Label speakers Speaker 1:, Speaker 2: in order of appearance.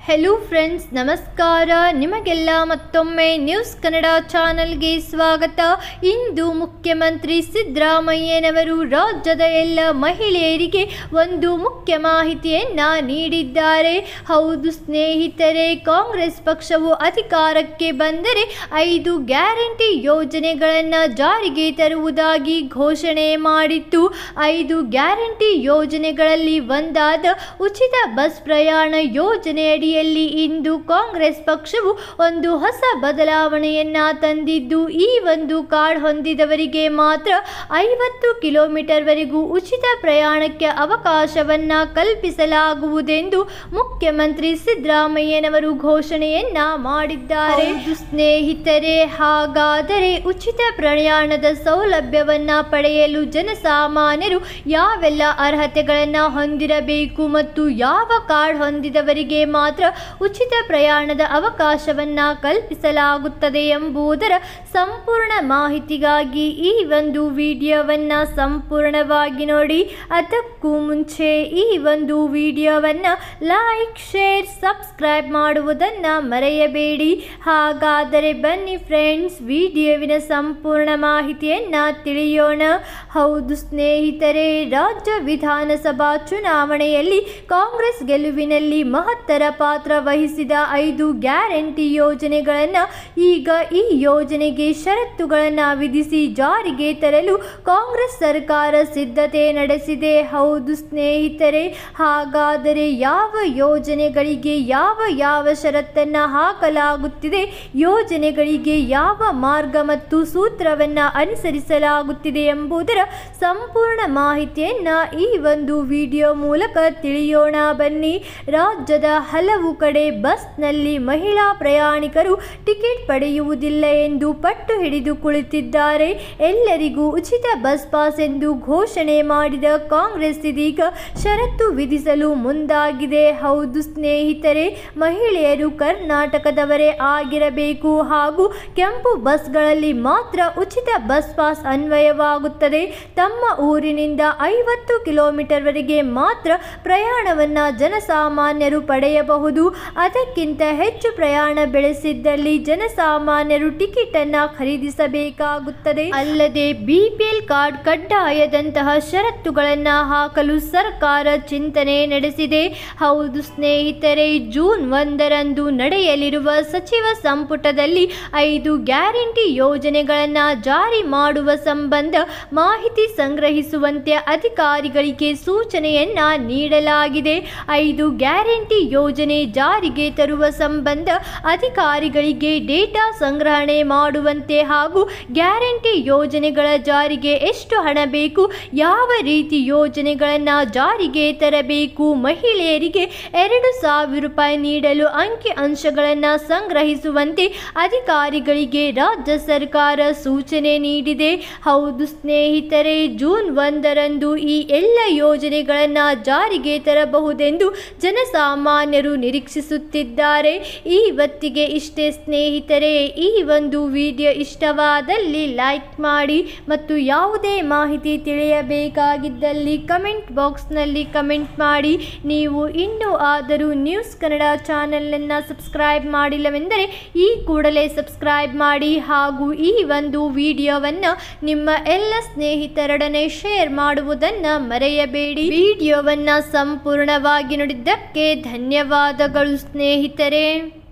Speaker 1: hello friends ನಮಸ್ಕಾರ ನಿಮಗೆಲ್ಲ ಮತ್ತೊಮ್ಮೆ ನ್ಯೂಸ್ ಕನ್ನಡ ಚಾನಲ್ಗೆ ಸ್ವಾಗತ ಇಂದು ಮುಖ್ಯಮಂತ್ರಿ ಸಿದ್ದರಾಮಯ್ಯನವರು ರಾಜ್ಯದ ಎಲ್ಲ ಮಹಿಳೆಯರಿಗೆ ಒಂದು ಮುಖ್ಯ ಮಾಹಿತಿಯನ್ನ ನೀಡಿದ್ದಾರೆ ಹೌದು ಸ್ನೇಹಿತರೆ ಕಾಂಗ್ರೆಸ್ ಪಕ್ಷವು ಅಧಿಕಾರಕ್ಕೆ ಬಂದರೆ ಐದು ಗ್ಯಾರಂಟಿ ಯೋಜನೆಗಳನ್ನು ಜಾರಿಗೆ ತರುವುದಾಗಿ ಘೋಷಣೆ ಮಾಡಿತ್ತು ಐದು ಗ್ಯಾರಂಟಿ ಯೋಜನೆಗಳಲ್ಲಿ ಒಂದಾದ ಉಚಿತ ಬಸ್ ಪ್ರಯಾಣ ಯೋಜನೆಯಡಿಯಲ್ಲಿ ಇಂದು ಕಾಂಗ್ರೆಸ್ ಪಕ್ಷವು ಒಂದು ಹೊಸ ಬದಲಾವಣೆಯನ್ನ ತಂದಿದ್ದು ಈ ಒಂದು ಕಾರ್ಡ್ ಹೊಂದಿದವರಿಗೆ ಮಾತ್ರ ಐವತ್ತು ಕಿಲೋಮೀಟರ್ವರೆಗೂ ಉಚಿತ ಪ್ರಯಾಣಕ್ಕೆ ಅವಕಾಶವನ್ನ ಕಲ್ಪಿಸಲಾಗುವುದೆಂದು ಮುಖ್ಯಮಂತ್ರಿ ಸಿದ್ದರಾಮಯ್ಯನವರು ಘೋಷಣೆಯನ್ನ ಮಾಡಿದ್ದಾರೆ ಹೌದು ಸ್ನೇಹಿತರೆ ಹಾಗಾದರೆ ಉಚಿತ ಪ್ರಯಾಣದ ಸೌಲಭ್ಯವನ್ನ ಪಡೆಯಲು ಜನಸಾಮಾನ್ಯರು ಯಾವೆಲ್ಲ ಅರ್ಹತೆಗಳನ್ನ ಹೊಂದಿರಬೇಕು ಮತ್ತು ಯಾವ ಕಾರ್ಡ್ ಹೊಂದಿದವರಿಗೆ ಮಾತ್ರ ಉಚಿತ ಪ್ರಯಾಣದ ಅವಕಾಶವನ್ನ ಕಲ್ಪಿಸಲಾಗುತ್ತದೆ ಎಂಬುದರ ಸಂಪೂರ್ಣ ಮಾಹಿತಿಗಾಗಿ ಈ ಒಂದು ವಿಡಿಯೋವನ್ನ ಸಂಪೂರ್ಣವಾಗಿ ನೋಡಿ ಅದಕ್ಕೂ ಮುಂಚೆ ಈ ಒಂದು ವಿಡಿಯೋವನ್ನ ಲೈಕ್ ಶೇರ್ ಸಬ್ಸ್ಕ್ರೈಬ್ ಮಾಡುವುದನ್ನ ಮರೆಯಬೇಡಿ ಹಾಗಾದರೆ ಬನ್ನಿ ಫ್ರೆಂಡ್ಸ್ ವಿಡಿಯೋವಿನ ಸಂಪೂರ್ಣ ಮಾಹಿತಿಯನ್ನ ತಿಳಿಯೋಣ ಹೌದು ಸ್ನೇಹಿತರೆ ರಾಜ್ಯ ವಿಧಾನಸಭಾ ಚುನಾವಣೆಯಲ್ಲಿ ಕಾಂಗ್ರೆಸ್ ಗೆಲುವಿನಲ್ಲಿ ಮಹತ್ತರ ಪಾತ್ರ ವಹಿಸಿದ ಐದು ಗ್ಯಾರಂಟಿ ಯೋಜನೆಗಳನ್ನು ಈಗ ಈ ಯೋಜನೆಗೆ ಷರತ್ತುಗಳನ್ನು ವಿಧಿಸಿ ಜಾರಿಗೆ ತರಲು ಕಾಂಗ್ರೆಸ್ ಸರ್ಕಾರ ಸಿದ್ಧತೆ ನಡೆಸಿದೆ ಹೌದು ಸ್ನೇಹಿತರೆ ಹಾಗಾದರೆ ಯಾವ ಯೋಜನೆಗಳಿಗೆ ಯಾವ ಯಾವ ಷರತ್ತನ್ನು ಹಾಕಲಾಗುತ್ತಿದೆ ಯೋಜನೆಗಳಿಗೆ ಯಾವ ಮಾರ್ಗ ಮತ್ತು ಸೂತ್ರವನ್ನು ಅನುಸರಿಸಲಾಗುತ್ತಿದೆ ಎಂಬುದರ ಸಂಪೂರ್ಣ ಮಾಹಿತಿಯನ್ನ ಈ ಒಂದು ವಿಡಿಯೋ ಮೂಲಕ ತಿಳಿಯೋಣ ಬನ್ನಿ ರಾಜ್ಯದ ಹಲವು ಕಡೆ ಬಸ್ನಲ್ಲಿ ಮಹಿಳಾ ಪ್ರಯಾಣಿಕರು ಟಿಕೆಟ್ ಪಡೆಯುವುದಿಲ್ಲ ಎಂದು ಪಟ್ಟು ಹಿಡಿದು ಕುಳಿತಿದ್ದಾರೆ ಎಲ್ಲರಿಗೂ ಉಚಿತ ಬಸ್ ಪಾಸ್ ಎಂದು ಘೋಷಣೆ ಮಾಡಿದ ಕಾಂಗ್ರೆಸ್ ಇದೀಗ ಷರತ್ತು ವಿಧಿಸಲು ಮುಂದಾಗಿದೆ ಹೌದು ಸ್ನೇಹಿತರೆ ಮಹಿಳೆಯರು ಕರ್ನಾಟಕದವರೇ ಆಗಿರಬೇಕು ಹಾಗೂ ಕೆಂಪು ಬಸ್ಗಳಲ್ಲಿ ಮಾತ್ರ ಉಚಿತ ಬಸ್ ಪಾಸ್ ಅನ್ವಯವಾಗುತ್ತದೆ ತಮ್ಮ ಊರಿನಿಂದ ಐವತ್ತು ಕಿಲೋಮೀಟರ್ವರೆಗೆ ಮಾತ್ರ ಪ್ರಯಾಣವನ್ನ ಜನಸಾಮಾನ್ಯರು ಪಡೆಯಬಹುದು ಅದಕ್ಕಿಂತ ಹೆಚ್ಚು ಪ್ರಯಾಣ ಬೆಳೆಸಿದ್ದಲ್ಲಿ ಜನಸಾಮಾನ್ಯರು ಟಿಕೆಟ್ ಅನ್ನ ಖರೀದಿಸಬೇಕಾಗುತ್ತದೆ ಅಲ್ಲದೆ ಬಿಪಿಎಲ್ ಕಾರ್ಡ್ ಕಡ್ಡಾಯದಂತಹ ಷರತ್ತುಗಳನ್ನ ಹಾಕಲು ಸರ್ಕಾರ ಚಿಂತನೆ ನಡೆಸಿದೆ ಹೌದು ಸ್ನೇಹಿತರೆ ಜೂನ್ ಒಂದರಂದು ನಡೆಯಲಿರುವ ಸಚಿವ ಸಂಪುಟದಲ್ಲಿ ಐದು ಗ್ಯಾರಂಟಿ ಯೋಜನೆಗಳನ್ನ ಜಾರಿ ಮಾಡುವ ಸಂಬಂಧ ಮಾಹಿತಿ ಸಂಗ್ರಹಿಸುವಂತೆ ಅಧಿಕಾರಿಗಳಿಗೆ ಸೂಚನೆಯನ್ನ ನೀಡಲಾಗಿದೆ ಐದು ಗ್ಯಾರಂಟಿ ಯೋಜನೆ ಜಾರಿಗೆ ತರುವ ಸಂಬಂಧ ಅಧಿಕಾರಿಗಳಿಗೆ ಡೇಟಾ ಸಂಗ್ರಹಣೆ ಮಾಡುವಂತೆ ಹಾಗೂ ಗ್ಯಾರಂಟಿ ಯೋಜನೆಗಳ ಜಾರಿಗೆ ಎಷ್ಟು ಹಣ ಬೇಕು ಯಾವ ರೀತಿ ಯೋಜನೆಗಳನ್ನು ಜಾರಿಗೆ ತರಬೇಕು ಮಹಿಳೆಯರಿಗೆ ಎರಡು ಸಾವಿರ ರೂಪಾಯಿ ನೀಡಲು ಅಂಕಿ ಅಂಶಗಳನ್ನು ಸಂಗ್ರಹಿಸುವಂತೆ ಅಧಿಕಾರಿಗಳಿಗೆ ರಾಜ್ಯ ಸರ್ಕಾರ ಸೂಚನೆ ನೀಡಿದೆ ಹೌದು ಸ್ನೇಹಿತರೆ ಜೂನ್ ಒಂದರಂದು ಈ ಎಲ್ಲ ಯೋಜನೆಗಳನ್ನು ಜಾರಿಗೆ ತರಬಹುದೆಂದು ಜನಸಾಮಾನ್ಯರು ನಿರೀಕ್ಷಿಸುತ್ತಿದ್ದಾರೆ ಈ ಹೊತ್ತಿಗೆ ಇಷ್ಟೇ ಸ್ನೇಹಿತರೆ ಈ ಒಂದು ವಿಡಿಯೋ ಇಷ್ಟವಾದಲ್ಲಿ ಲೈಕ್ ಮಾಡಿ ಮತ್ತು ಯಾವುದೇ ಮಾಹಿತಿ ತಿಳಿಯಬೇಕಾಗಿದ್ದಲ್ಲಿ ಕಮೆಂಟ್ ಬಾಕ್ಸ್ನಲ್ಲಿ ಕಮೆಂಟ್ ಮಾಡಿ ನೀವು ಇನ್ನೂ ಆದರೂ ನ್ಯೂಸ್ ಕನ್ನಡ ಚಾನಲನ್ನು ಸಬ್ಸ್ಕ್ರೈಬ್ ಮಾಡಿಲ್ಲವೆಂದರೆ ಈ ಕೂಡಲೇ ಸಬ್ಸ್ಕ್ರೈಬ್ ಮಾಡಿ ಹಾಗೂ ಈ ಒಂದು ವಿಡಿಯೋವನ್ನು ನಿಮ್ಮ ಎಲ್ಲ ಸ್ನೇಹಿತರೊಡನೆ ಶೇರ್ ಮಾಡುವುದನ್ನು ಮರೆಯಬೇಡಿ ವಿಡಿಯೋವನ್ನು ಸಂಪೂರ್ಣವಾಗಿ ನೋಡಿದ್ದಕ್ಕೆ ಧನ್ಯವಾದಗಳು ಸ್ನೇಹಿತರೆ